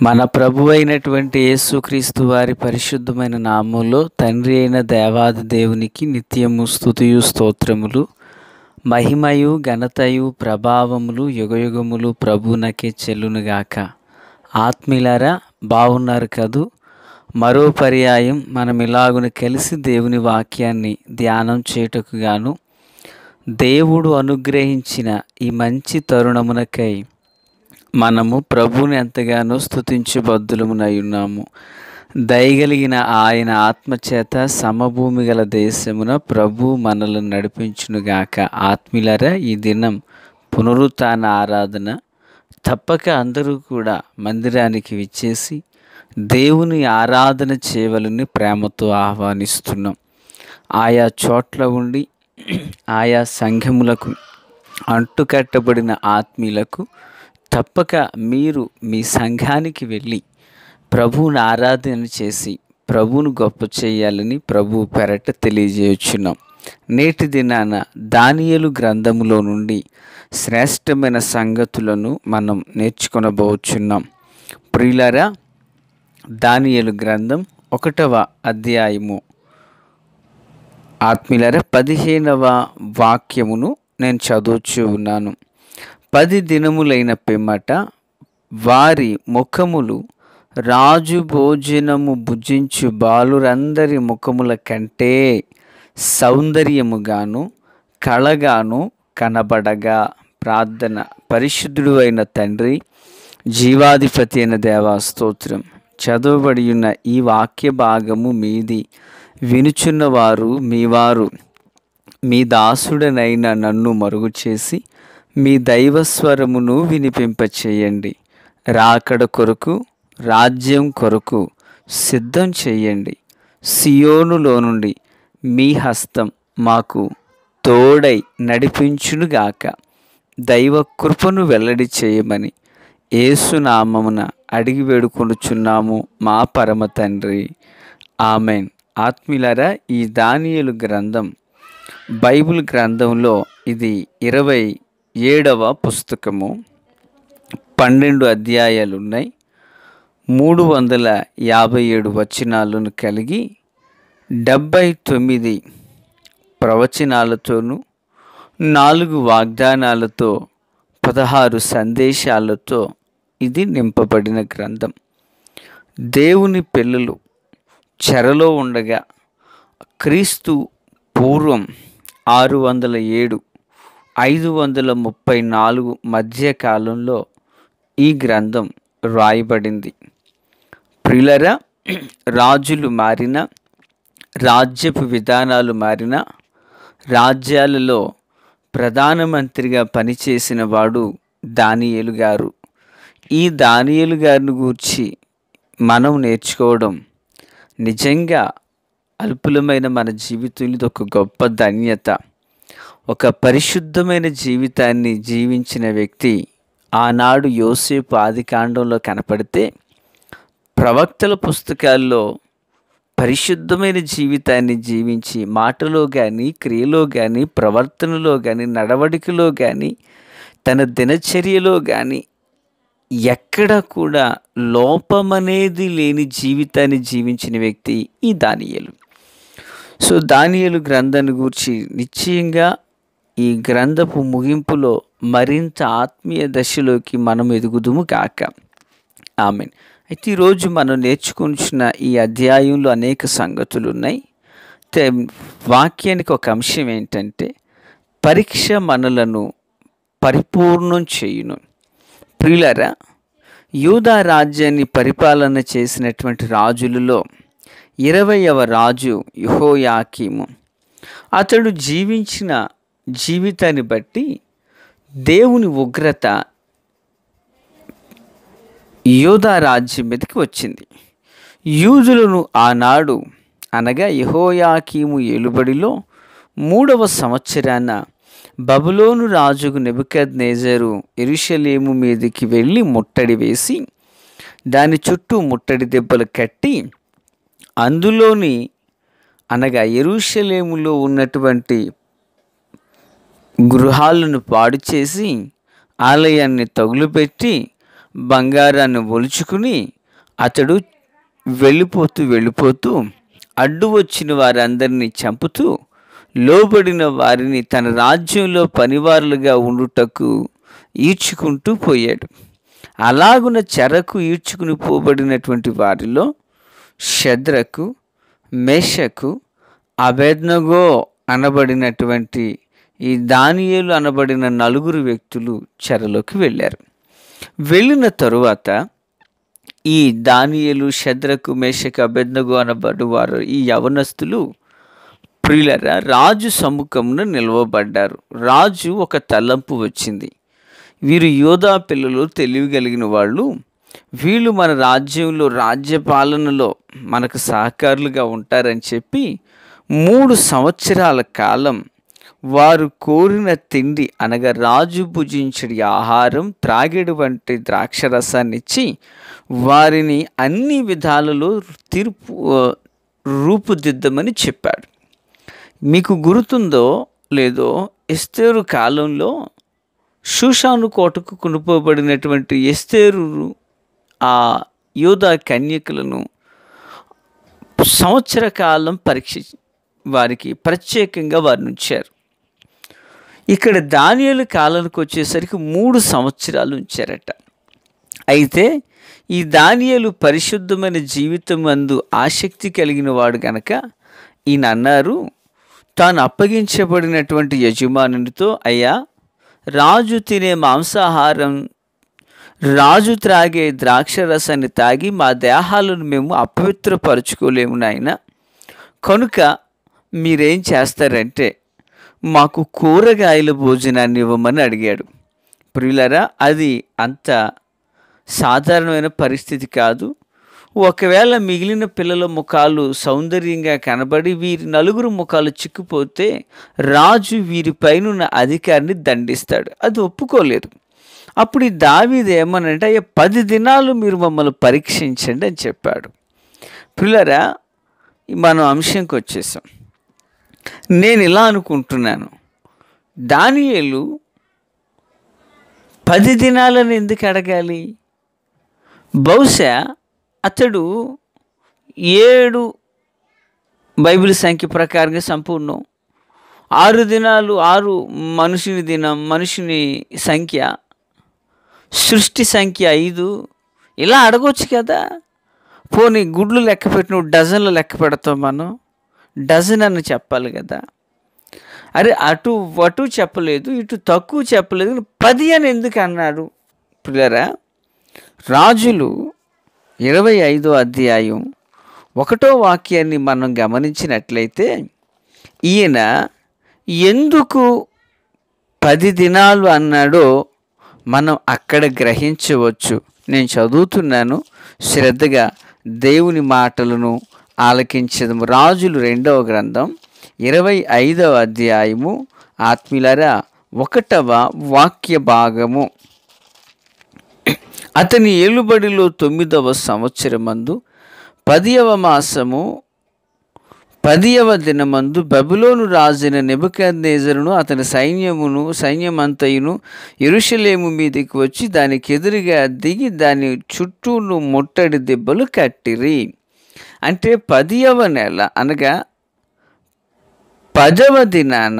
మన ప్రభు అయినటువంటి యేసుక్రీస్తు వారి పరిశుద్ధమైన నామంలో తండ్రి అయిన దేవాది దేవునికి నిత్యము స్తుతియు స్తోత్రములు మహిమయు ఘనతయు ప్రభావములు యుగయుగములు ప్రభునకే చెల్లునుగాక ఆత్మీయులారా బాగున్నారు కదూ మరో పర్యాయం మనం ఇలాగున కలిసి దేవుని వాక్యాన్ని ధ్యానం చేయుటకు గాను దేవుడు అనుగ్రహించిన ఈ మంచి తరుణమునకై మనము ప్రభుని ఎంతగానో స్తుతించబద్దులమునై ఉన్నాము దయగలిగిన ఆయన ఆత్మచేత సమభూమి గల దేశమున ప్రభు మనలను నడిపించునుగాక ఆత్మీయులరా ఈ దినం పునరుత్న ఆరాధన తప్పక అందరూ కూడా మందిరానికి విచ్చేసి దేవుని ఆరాధన చేయవలని ప్రేమతో ఆహ్వానిస్తున్నాం ఆయా చోట్ల ఉండి ఆయా సంఘములకు అంటుకట్టబడిన ఆత్మీయులకు తప్పక మీరు మీ సంఘానికి వెళ్ళి ప్రభువుని ఆరాధన చేసి ప్రభువును గొప్ప చేయాలని ప్రభు పెరట తెలియజేయుచున్నాం నేటి దినాన దానియలు గ్రంథములో నుండి శ్రేష్టమైన సంగతులను మనం నేర్చుకొనబోచున్నాం ప్రియులరా దానియలు గ్రంథం ఒకటవ అధ్యాయము ఆత్మీయులర పదిహేనవ వాక్యమును నేను చదువుచూ ఉన్నాను పది దినములైన పిమ్మట వారి ముఖములు రాజు భోజనము భుజించు బాలురందరి ముఖముల కంటే సౌందర్యముగాను కళగాను కనబడగా ప్రార్థన పరిశుద్ధుడు అయిన తండ్రి జీవాధిపతి అయిన దేవా స్తోత్రం చదవబడి ఉన్న ఈ వాక్య భాగము మీది వినుచున్నవారు మీవారు మీ దాసుడనైన నన్ను మరుగు చేసి మీ దైవస్వరమును వినిపింపచేయండి రాకడ కొరకు రాజ్యం కొరకు సిద్ధం చేయండి సియోనులో నుండి మీ హస్తం మాకు తోడై నడిపించునుగాక దైవ కృపను వెల్లడి చేయమని ఏసునామమున అడిగి వేడుకొనుచున్నాము మా పరమ తండ్రి ఆమెన్ ఆత్మీయులారా ఈ దానియలు గ్రంథం బైబిల్ గ్రంథంలో ఇది ఇరవై ఏడవ పుస్తకము పన్నెండు అధ్యాయాలు ఉన్నాయి మూడు వందల యాభై ఏడు వచనాలను కలిగి డెబ్భై తొమ్మిది ప్రవచనాలతోనూ నాలుగు వాగ్దానాలతో పదహారు సందేశాలతో ఇది నింపబడిన గ్రంథం దేవుని పిల్లలు చెరలో ఉండగా క్రీస్తు పూర్వం ఆరు వందల ఏడు ఐదు వందల ముప్పై నాలుగు మధ్య కాలంలో ఈ గ్రంథం రాయబడింది ప్రిలరా రాజులు మారిన రాజ్యపు విధానాలు మారిన రాజ్యాలలో ప్రధానమంత్రిగా పనిచేసిన వాడు దానియేలు గారు ఈ దానియేలు గారిని గూర్చి మనం నేర్చుకోవడం నిజంగా అల్పులమైన మన జీవితంలో ఇది ఒక గొప్ప ధన్యత ఒక పరిశుద్ధమైన జీవితాన్ని జీవించిన వ్యక్తి ఆనాడు యోసేపు ఆదికాండంలో కనపడితే ప్రవక్తల పుస్తకాల్లో పరిశుద్ధమైన జీవితాన్ని జీవించి మాటలో కానీ క్రియలో కానీ ప్రవర్తనలో కానీ నడవడికలో కానీ తన దినచర్యలో కానీ ఎక్కడ కూడా లోపమనేది లేని జీవితాన్ని జీవించిన వ్యక్తి ఈ దానియలు సో దానియలు గ్రంథాన్ని గురించి నిశ్చయంగా ఈ గ్రంథపు ముగింపులో మరింత ఆత్మీయ దశలోకి మనం ఎదుగుదుము కాక ఆమె అయితే ఈరోజు మనం నేర్చుకుంటున్న ఈ అధ్యాయంలో అనేక సంగతులు ఉన్నాయి వాక్యానికి ఒక అంశం ఏంటంటే పరీక్ష మనలను పరిపూర్ణం చేయును ప్రియులరా యూదా రాజ్యాన్ని పరిపాలన చేసినటువంటి రాజులలో ఇరవయవ రాజు యుహోయాకీము అతడు జీవించిన జీవితాన్ని బట్టి దేవుని ఉగ్రత యోధా రాజ్యం మీదకి వచ్చింది యూదులను ఆనాడు అనగా యహోయాకీము ఏలుబడిలో మూడవ సంవత్సరాన బబులోను రాజుకు నెబుకద్ నేజరు ఎరుషలేము మీదకి వెళ్ళి ముట్టడి వేసి దాని చుట్టూ ముట్టడి దెబ్బలు కట్టి అందులోని అనగా ఎరుషలేములో ఉన్నటువంటి గృహాలను పాడు చేసి ఆలయాన్ని తగులుపెట్టి బంగారాన్ని ఒలుచుకుని అతడు వెళ్ళిపోతూ వెళ్ళిపోతూ అడ్డు వచ్చిన వారందరినీ చంపుతూ లోబడిన వారిని తన రాజ్యంలో పనివారులుగా ఉండుటకు ఈడ్చుకుంటూ పోయాడు అలాగున చెరకు ఈడ్చుకుని పోబడినటువంటి వారిలో శద్రకు మేషకు అభేద్నగో అనబడినటువంటి ఈ దానియేలు అనబడిన నలుగురు వ్యక్తులు చెరలోకి వెళ్ళారు వెళ్ళిన తరువాత ఈ దానియేలు శద్రకు మేషకు అభెజ్ఞగు అనబడు వారు ఈ యవనస్తులు ప్రియులరా రాజు సముఖమున నిలవబడ్డారు రాజు ఒక తలంపు వచ్చింది వీరు యోధా పిల్లలు తెలివి కలిగిన వాళ్ళు వీళ్ళు మన రాజ్యంలో రాజ్య పాలనలో మనకు సహకారులుగా ఉంటారని చెప్పి మూడు సంవత్సరాల కాలం వారు కోరిన తిండి అనగా రాజు భుజించడి ఆహారం త్రాగేడు వంటి ద్రాక్షరసాన్ని ఇచ్చి వారిని అన్ని విధాలలో తీర్పు ఆ, రూపుదిద్దమని చెప్పాడు మీకు గుర్తుందో లేదో ఎస్తేరు కాలంలో షూషాను కోటకు కొనుపోబడినటువంటి ఎస్తేరు ఆ యోధా కన్యకులను సంవత్సర కాలం పరీక్ష వారికి ప్రత్యేకంగా వారిని ఉంచారు ఇక్కడ దానియేలు కాలానికి వచ్చేసరికి మూడు సంవత్సరాలు ఉంచారట అయితే ఈ దానియేలు పరిశుద్ధమైన జీవితం అందు ఆసక్తి కలిగిన వాడు గనక ఈయన అన్నారు తాను అప్పగించబడినటువంటి యజమానునితో అయ్యా రాజు తినే మాంసాహారం రాజు త్రాగే ద్రాక్ష రసాన్ని తాగి మా దేహాలను మేము అపవిత్రపరచుకోలేము నాయన కనుక మీరేం చేస్తారంటే మాకు కూరగాయల భోజనాన్ని ఇవ్వమని అడిగాడు ప్రియులరా అది అంత సాధారణమైన పరిస్థితి కాదు ఒకవేళ మిగిలిన పిల్లల ముఖాలు సౌందర్యంగా కనబడి వీరి నలుగురు ముఖాలు చిక్కుపోతే రాజు వీరిపైనున్న అధికారిని దండిస్తాడు అది ఒప్పుకోలేదు అప్పుడు ఈ దావీది ఏమనంటే అయ్యా పది దినాలు మీరు మమ్మల్ని పరీక్షించండి అని చెప్పాడు పిల్లరా మనం అంశంకి వచ్చేసాం నేను ఇలా అనుకుంటున్నాను దానియేలు పది దినాలను ఎందుకు అడగాలి బహుశా అతడు ఏడు బైబిల్ సంఖ్య ప్రకారంగా సంపూర్ణం ఆరు దినాలు ఆరు మనుషుని దినం మనుషుని సంఖ్య సృష్టి సంఖ్య ఐదు ఇలా అడగొచ్చు కదా పోనీ గుడ్లు లెక్క పెట్టిన డజన్లు లెక్క పెడతాం మనం డజన్ అని చెప్పాలి కదా అరే అటు అటు చెప్పలేదు ఇటు తక్కువ చెప్పలేదు కానీ పది అని ఎందుకు అన్నాడు పిల్లరా రాజులు ఇరవై ఐదో అధ్యాయం ఒకటో వాక్యాన్ని మనం గమనించినట్లయితే ఈయన ఎందుకు పది దినాలు అన్నాడో మనం అక్కడ గ్రహించవచ్చు నేను చదువుతున్నాను శ్రద్ధగా దేవుని మాటలను ఆలకించదము రాజులు రెండవ గ్రంథం ఇరవై ఐదవ అధ్యాయము ఆత్మీయులరా ఒకటవ వాక్య భాగము అతని ఏలుబడిలో తొమ్మిదవ సంవత్సరమందు పదియవ మాసము పదియవ దినమందు బబులోను రాజైన నెబుకద్నేజరును అతని సైన్యమును సైన్యమంతయును ఎరుషలేము మీదకి వచ్చి దానికి ఎదురుగా దిగి దాని చుట్టూను ముట్టడి దెబ్బలు కట్టిరి అంటే పదియవ నెల అనగా పదవ దినాన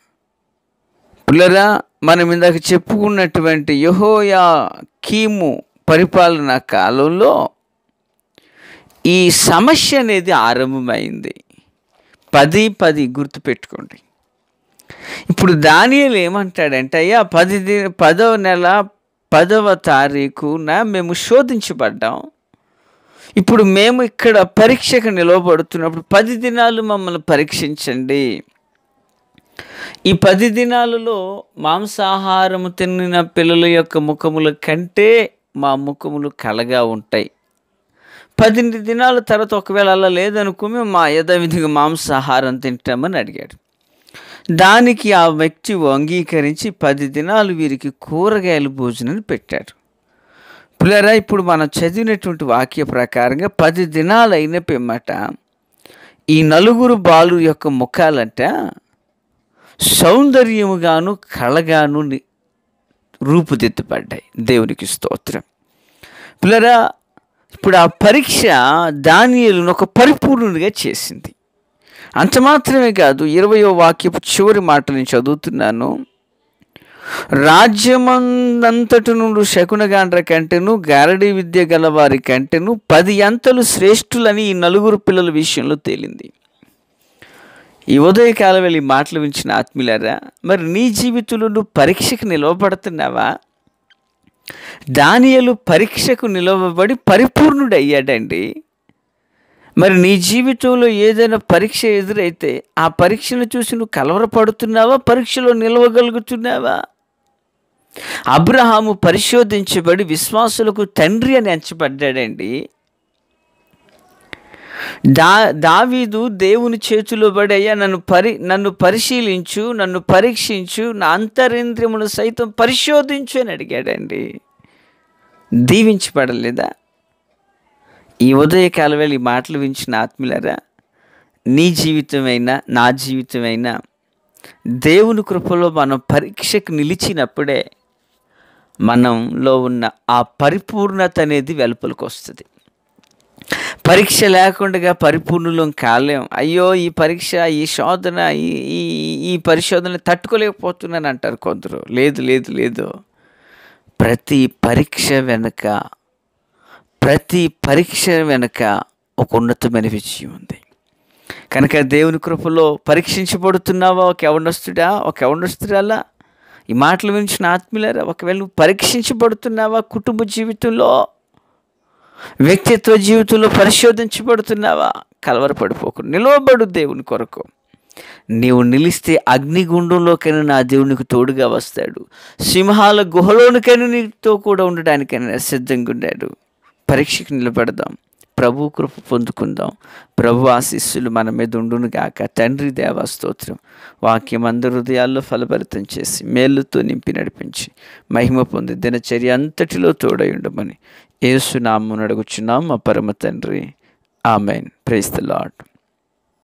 పులరా మనం ఇందాక చెప్పుకున్నటువంటి యహోయా కీము పరిపాలన కాలంలో ఈ సమస్య అనేది ఆరంభమైంది పది పది గుర్తుపెట్టుకోండి ఇప్పుడు దానియలు ఏమంటాడంటే అయ్యా పది ది పదవ నెల పదవ తారీఖున మేము శోధించబడ్డాం ఇప్పుడు మేము ఇక్కడ పరీక్షకు నిలవబడుతున్నప్పుడు పది దినాలు మమ్మల్ని పరీక్షించండి ఈ పది దినాలలో మాంసాహారము తిన్న పిల్లల యొక్క ముఖముల కంటే మా ముఖములు కలగా ఉంటాయి పది దినాల తర్వాత ఒకవేళ అలా లేదనుకో మేము మా యథావిధిగా మాంసాహారం తింటామని అడిగాడు దానికి ఆ వ్యక్తి అంగీకరించి పది దినాలు వీరికి కూరగాయల భోజనాన్ని పెట్టాడు పిల్లరా ఇప్పుడు మనం చదివినటువంటి వాక్య ప్రకారంగా పది దినాలు అయిన పిమ్మట ఈ నలుగురు బాలు యొక్క ముఖాలంట సౌందర్యముగాను కళగాను ని- రూపుదిద్దబడ్డాయి దేవునికి స్తోత్రం పిల్లరా ఇప్పుడు ఆ పరీక్ష దానియలను ఒక పరిపూర్ణుడిగా చేసింది అంత మాత్రమే కాదు ఇరవయో వాక్యపు చివరి మాట నేను చదువుతున్నాను రాజ్యమందంతటి నుండి శకునగాండ్ర కంటేను గారడీ విద్య గల వారి కంటేను పది అంతలు శ్రేష్ఠులని ఈ నలుగురు పిల్లల విషయంలో తేలింది ఈ ఉదయకాలం వెళ్ళి మాటలు వించిన ఆత్మీయులారా మరి నీ జీవితంలో నువ్వు పరీక్షకు నిలవబడుతున్నావా దానియలు పరీక్షకు నిలవబడి పరిపూర్ణుడు అయ్యాడండి మరి నీ జీవితంలో ఏదైనా పరీక్ష ఎదురైతే ఆ పరీక్షను చూసి నువ్వు కలవరపడుతున్నావా పరీక్షలో నిలవగలుగుతున్నావా అబ్రహాము పరిశోధించబడి విశ్వాసులకు తండ్రి అని ఎంచబడ్డాడండి దా దావీదు దేవుని చేతిలో పడి అయ్యా నన్ను పరి నన్ను పరిశీలించు నన్ను పరీక్షించు నా అంతరింద్రియమును సైతం పరిశోధించు అని అడిగాడండి దీవించబడలేదా ఈ ఉదయకాల వేళ ఈ మాటలు వించిన ఆత్మీయులారా నీ జీవితమైనా నా జీవితమైనా దేవుని కృపలో మనం పరీక్షకు నిలిచినప్పుడే మనంలో ఉన్న ఆ పరిపూర్ణత అనేది వెలుపలికి వస్తుంది పరీక్ష లేకుండా పరిపూర్ణులం కాలేం అయ్యో ఈ పరీక్ష ఈ శోధన ఈ ఈ ఈ పరిశోధన తట్టుకోలేకపోతున్నాను అంటారు కొందరు లేదు లేదు లేదు ప్రతి పరీక్ష వెనుక ప్రతి పరీక్ష వెనుక ఒక ఉన్నతమైన విజయం ఉంది కనుక దేవుని కృపలో పరీక్షించబడుతున్నావా ఒక ఎవనస్తుడా ఒక ఎవనస్తురాలా ఈ మాటలు వినిచిన ఆత్మీయులారా ఒకవేళ నువ్వు పరీక్షించబడుతున్నావా కుటుంబ జీవితంలో వ్యక్తిత్వ జీవితంలో పరిశోధించబడుతున్నావా కలవరపడిపోకు నిలవబడు దేవుని కొరకు నీవు నిలిస్తే అగ్నిగుండంలోకైనా నా దేవునికి తోడుగా వస్తాడు సింహాల గుహలోనికైనా నీతో కూడా ఉండడానికైనా సిద్ధంగా ఉన్నాడు పరీక్షకు నిలబడదాం ప్రభు కృప పొందుకుందాం ప్రభు ఆశీస్సులు మన మీద ఉండును గాక తండ్రి దేవా స్తోత్రం వాక్యం అందరి హృదయాల్లో ఫలభరితం చేసి మేలుతో నింపి నడిపించి మహిమ పొంది దినచర్య అంతటిలో తోడై ఉండమని ఏసునామం అడుగుచున్నాం మా పరమ తండ్రి ఆమెన్ ప్రైస్ ద లాడ్